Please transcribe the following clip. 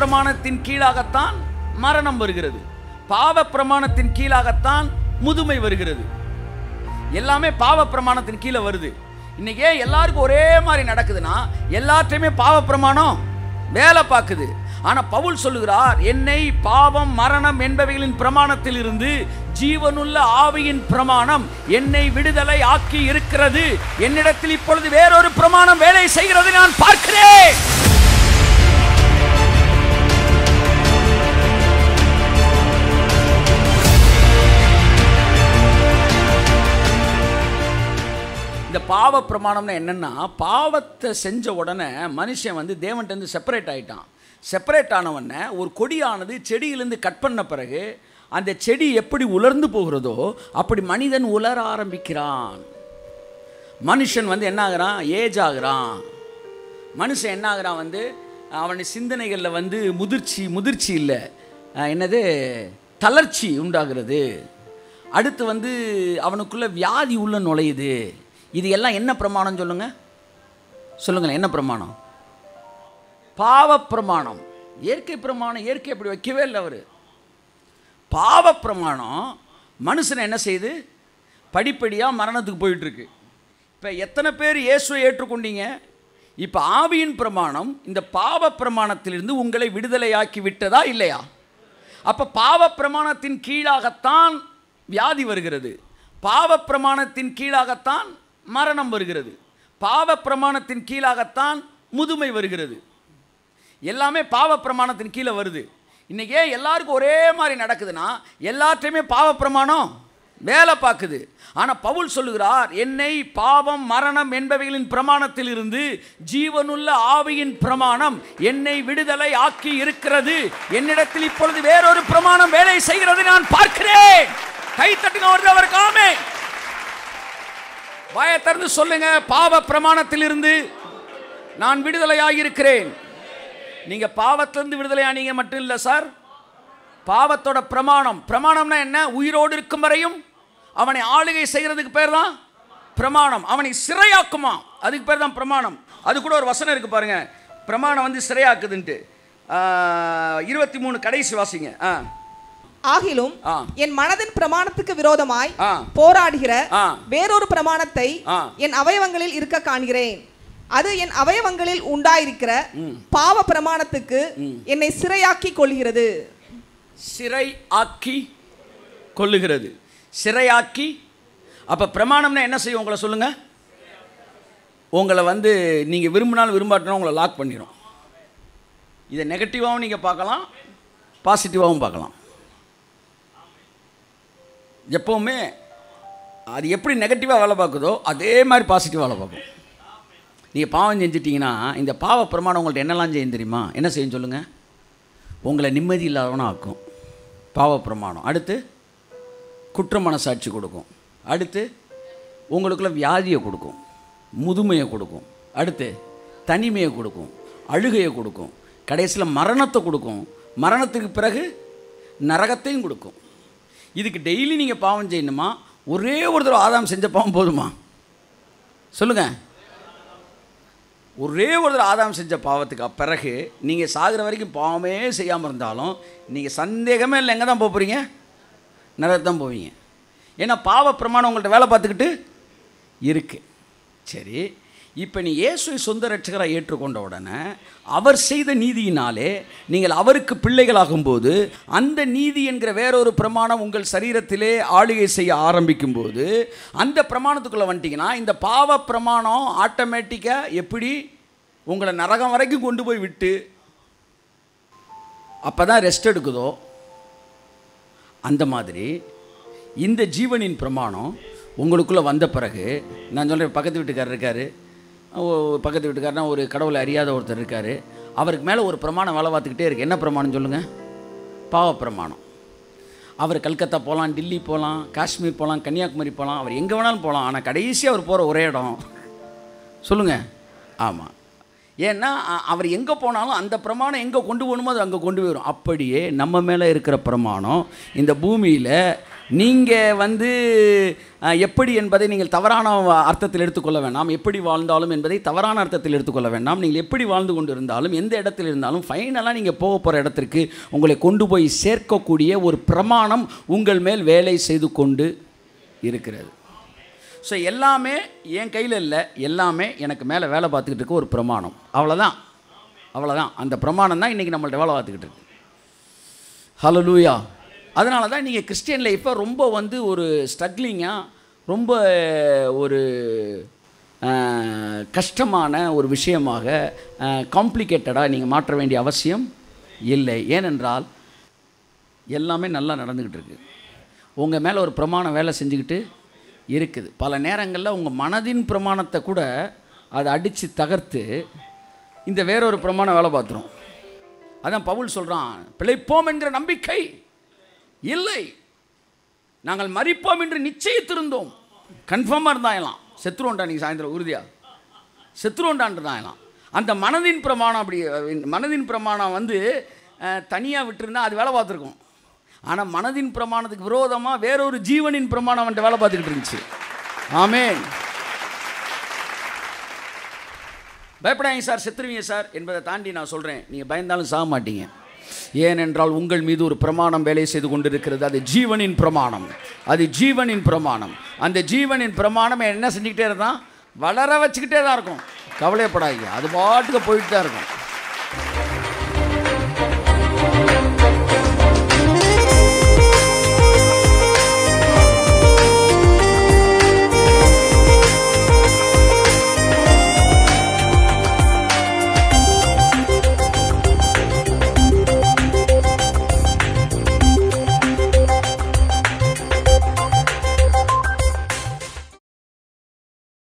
பிரமாணத்தின் கீழாகத்தான் மரணம் வருகிறது பாவ பிரமாணத்தின் கீழாகத்தான் முதுமை வருகிறது எல்லாமே பாவ பிரமாணத்தின் கீழே வருது இன்னைக்கு ஏன் எல்லாருக்கும் ஒரே மாதிரி நடக்குதுன்னா எல்லாத்தையுமே பாவ பிரமாணம் வேலை பார்க்குது ஆனா பவுல் சொல்லுகிறார் என்னை பாவம் மரணம் என்பவைகளின் பிரமாணத்தில் இருந்து ஜீவனுள்ள ஆவியின் பிரமாணம் என்னை விடுதலை ஆக்கி இருக்கிறது என்னிடத்தில் இப்பொழுது வேறொரு பிரமாணம் வேலை செய்கிறது நான் பார்க்கிறேன் இந்த பாவ பிரமாணம்னா என்னன்னா பாவத்தை செஞ்ச உடனே மனுஷன் வந்து தேவன்கிட்ட செப்பரேட் ஆயிட்டான் செப்பரேட் ஆனவொடனே ஒரு கொடியானது செடியிலேருந்து கட் பண்ண பிறகு அந்த செடி எப்படி உலர்ந்து போகிறதோ அப்படி மனிதன் உலர ஆரம்பிக்கிறான் மனுஷன் வந்து என்ன ஆகுறான் ஏஜ் ஆகுறான் மனுஷன் என்ன ஆகுறான் வந்து அவன் சிந்தனைகளில் வந்து முதிர்ச்சி முதிர்ச்சி இல்லை அஹ் என்னது தளர்ச்சி உண்டாகிறது அடுத்து வந்து அவனுக்குள்ள வியாதி உள்ள நுழையுது இது எல்லாம் என்ன பிரமாணம் சொல்லுங்க சொல்லுங்களேன் என்ன பிரமாணம் பாவ பிரமாணம் இயற்கை பிரமாணம் இயற்கை அப்படி வைக்கவே இல்லை அவர் பாவ பிரமாணம் மனுஷனை என்ன செய்யுது படிப்படியாக மரணத்துக்கு போயிட்டுருக்கு இப்போ எத்தனை பேர் இயேசுவை ஏற்றுக்கொண்டீங்க இப்போ ஆவியின் பிரமாணம் இந்த பாவ பிரமாணத்திலிருந்து உங்களை விடுதலையாக்கி விட்டதா இல்லையா அப்போ பாவ பிரமாணத்தின் கீழாகத்தான் வியாதி வருகிறது பாவ பிரமாணத்தின் கீழாகத்தான் மரணம் வருகிறது பாவ பிரமாணத்தின் கீழாகத்தான் முதுமை வருகிறது எல்லாமே பாவ பிரமாணத்தின் கீழே வருது இன்னைக்கு ஏன் எல்லாருக்கும் ஒரே மாதிரி நடக்குதுன்னா எல்லாத்தையுமே பாவ பிரமாணம் வேலை பார்க்குது ஆனால் பவுல் சொல்லுகிறார் என்னை பாவம் மரணம் என்பவைகளின் பிரமாணத்தில் இருந்து ஜீவனுள்ள ஆவியின் பிரமாணம் என்னை விடுதலை ஆக்கி இருக்கிறது என்னிடத்தில் இப்பொழுது வேறொரு பிரமாணம் வேலை செய்கிறது நான் பார்க்கிறேன் கை தட்டுங்க வருது அவருக்கு ஆமே வாயை திறந்து சொல்லுங்க பாவ பிரமாணத்திலிருந்து நான் விடுதலையாகி இருக்கிறேன் நீங்க பாவத்திலிருந்து விடுதலையானீங்க மட்டும் இல்லை சார் பாவத்தோட பிரமாணம் பிரமாணம்னா என்ன உயிரோடு இருக்கும் வரையும் அவனை ஆளுகை செய்கிறதுக்கு பேர் தான் பிரமாணம் அவனை சிறையாக்குமா அதுக்கு பேர் தான் பிரமாணம் அது கூட ஒரு வசனம் இருக்கு பாருங்க பிரமாணம் வந்து சிறையாக்குதுன்ட்டு இருபத்தி மூணு கடைசி வாசிங்க ஆ ஆகிலும் ஆ. என் மனதின் பிரமாணத்துக்கு விரோதமாய் ஆ. போராடுகிற ஆ. வேறொரு பிரமாணத்தை ஆ. என் அவயவங்களில் இருக்க காண்கிறேன் அது என் அவயவங்களில் உண்டாயிருக்கிற பாவ பிரமாணத்துக்கு என்னை சிறையாக்கி கொள்கிறது சிறை ஆக்கி கொள்ளுகிறது சிறையாக்கி அப்போ பிரமாணம்னா என்ன செய்யும் உங்களை சொல்லுங்க உங்களை வந்து நீங்கள் விரும்பினாலும் விரும்பாட்டினா உங்களை லாக் பண்ணிடும் இதை நெகட்டிவாகவும் நீங்கள் பார்க்கலாம் பாசிட்டிவாகவும் பார்க்கலாம் எப்போவுமே அது எப்படி நெகட்டிவாக வேலை பார்க்குதோ அதே மாதிரி பாசிட்டிவாக வேலை பார்க்கும் நீங்கள் பாவம் செஞ்சிட்டிங்கன்னா இந்த பாவ பிரமாணம் உங்கள்ட்ட என்னெல்லாம் செய்யும் தெரியுமா என்ன செய்யும் சொல்லுங்கள் உங்களை நிம்மதி இல்லாதவனா ஆக்கும் பாவ பிரமாணம் அடுத்து குற்ற மனசாட்சி கொடுக்கும் அடுத்து உங்களுக்குள்ள வியாதியை கொடுக்கும் முதுமையை கொடுக்கும் அடுத்து தனிமையை கொடுக்கும் அழுகையை கொடுக்கும் கடைசியில் மரணத்தை கொடுக்கும் மரணத்துக்கு பிறகு நரகத்தையும் கொடுக்கும் இதுக்கு டெய்லி நீங்கள் பாவம் செய்யணுமா ஒரே ஒரு தடவை ஆதாம் செஞ்ச பாவம் போதுமா சொல்லுங்கள் ஒரே ஒரு தடவை ஆதாம் செஞ்ச பாவத்துக்கு பிறகு நீங்கள் சாகிற வரைக்கும் பாவமே செய்யாமல் இருந்தாலும் நீங்கள் சந்தேகமே இல்லை எங்கே தான் போக போகிறீங்க தான் போவீங்க ஏன்னா பாவ பிரமாணம் உங்கள்கிட்ட வேலை பார்த்துக்கிட்டு இருக்கு சரி இப்போ நீ இயேசுவை சொந்த ரட்சகராக ஏற்றுக்கொண்ட உடனே அவர் செய்த நீதியினாலே நீங்கள் அவருக்கு பிள்ளைகளாகும்போது அந்த நீதி என்கிற வேறொரு பிரமாணம் உங்கள் சரீரத்திலே ஆளுகை செய்ய ஆரம்பிக்கும்போது அந்த பிரமாணத்துக்குள்ளே வந்துட்டிங்கன்னா இந்த பாவ பிரமாணம் ஆட்டோமேட்டிக்காக எப்படி உங்களை நரகம் வரைக்கும் கொண்டு போய் விட்டு அப்போ தான் ரெஸ்ட் எடுக்குதோ அந்த மாதிரி இந்த ஜீவனின் பிரமாணம் உங்களுக்குள்ளே வந்த பிறகு நான் சொல்கிறேன் பக்கத்து வீட்டுக்காரர் இருக்கார் பக்கத்து வீட்டுக்காரனா ஒரு கடவுளை அறியாத ஒருத்தர் இருக்கார் அவருக்கு மேலே ஒரு பிரமாணம் வேலை பார்த்துக்கிட்டே இருக்கு என்ன பிரமாணம் சொல்லுங்கள் பாவ பிரமாணம் அவர் கல்கத்தா போகலாம் டில்லி போகலாம் காஷ்மீர் போகலாம் கன்னியாகுமரி போகலாம் அவர் எங்கே வேணாலும் போகலாம் ஆனால் கடைசி அவர் போகிற ஒரே இடம் சொல்லுங்கள் ஆமாம் ஏன்னா அ- அவர் எங்கே போனாலும் அந்த பிரமாணம் எங்கே கொண்டு போகணுமோ அது அங்கே கொண்டு போயிடும் அப்படியே நம்ம மேலே இருக்கிற பிரமாணம் இந்த பூமியில் நீங்கள் வந்து அஹ், எப்படி என்பதை நீங்கள் தவறான வ- அர்த்தத்தில் எடுத்துக்கொள்ள வேண்டாம் எப்படி வாழ்ந்தாலும் என்பதை தவறான அர்த்தத்தில் எடுத்துக்கொள்ள வேண்டாம் நீங்கள் எப்படி வாழ்ந்து கொண்டு இருந்தாலும் எந்த இடத்தில் இருந்தாலும் ஃபைனலாக நீங்கள் போக போகிற இடத்திற்கு உங்களை கொண்டு போய் சேர்க்கக்கூடிய ஒரு பிரமாணம் உங்கள் மேல் வேலை செய்து கொண்டு இருக்கிறது ஸோ எல்லாமே என் கையில் இல்லை எல்லாமே எனக்கு மேலே வேலை பார்த்துக்கிட்டு இருக்க ஒரு பிரமாணம் அவ்வளோதான் அவ்வளோதான் அந்த பிரமாணம் தான் இன்றைக்கி நம்மள்ட்ட வேலை பார்த்துக்கிட்டு இருக்கு ஹலலூயா அதனால தான் நீங்கள் கிறிஸ்டியன் லைஃப்பை ரொம்ப வந்து ஒரு ஸ்ட்ரகிளிங்காக ரொம்ப ஒரு அஹ், கஷ்டமான ஒரு விஷயமாக காம்ப்ளிகேட்டடாக நீங்கள் மாற்ற வேண்டிய அவசியம் இல்லை ஏனென்றால் எல்லாமே நல்லா நடந்துக்கிட்டு இருக்கு உங்கள் மேலே ஒரு பிரமாணம் வேலை செஞ்சுக்கிட்டு இருக்குது பல நேரங்களில் உங்கள் மனதின் பிரமாணத்தை கூட அதை அடித்து தகர்த்து இந்த வேறொரு பிரமாணம் வேலை பார்த்துரும் அதான் பவுல் சொல்கிறான் பிழைப்போம் என்கிற நம்பிக்கை இல்லை நாங்கள் மறிப்போம் என்று நிச்சயித்திருந்தோம் கன்ஃபார்மாக இருந்தாயலாம் செத்துருவோண்டா நீங்கள் சாயந்தரம் உறுதியாக செத்துருவோண்டான்றதாயலாம் அந்த மனதின் பிரமாணம் அப்படி அஹ், மனதின் பிரமாணம் வந்து தனியாக விட்டுருந்தா அது வேலை பார்த்துருக்கும் ஆனால் மனதின் பிரமாணத்துக்கு விரோதமாக வேறொரு ஜீவனின் பிரமாணம் அவன்கிட்ட வேலை பார்த்துக்கிட்டு இருந்துச்சு ஆமென் பயப்படாதீங்க சார் செத்துருவீங்க சார் என்பதை தாண்டி நான் சொல்கிறேன் நீங்கள் பயந்தாலும் சாக மாட்டீங்க ஏனென்றால் உங்கள் மீது ஒரு பிரமாணம் வேலை செய்து கொண்டிருக்கிறது அது ஜீவனின் பிரமாணம் அது ஜீவனின் பிரமாணம் அந்த ஜீவனின் பிரமாணம் என்ன செஞ்சுக்கிட்டே இருந்தால் வளர வச்சுக்கிட்டே தான் இருக்கும் கவலைப்படாதீங்க அது பாட்டுக்கு போயிட்டு தான் இருக்கும்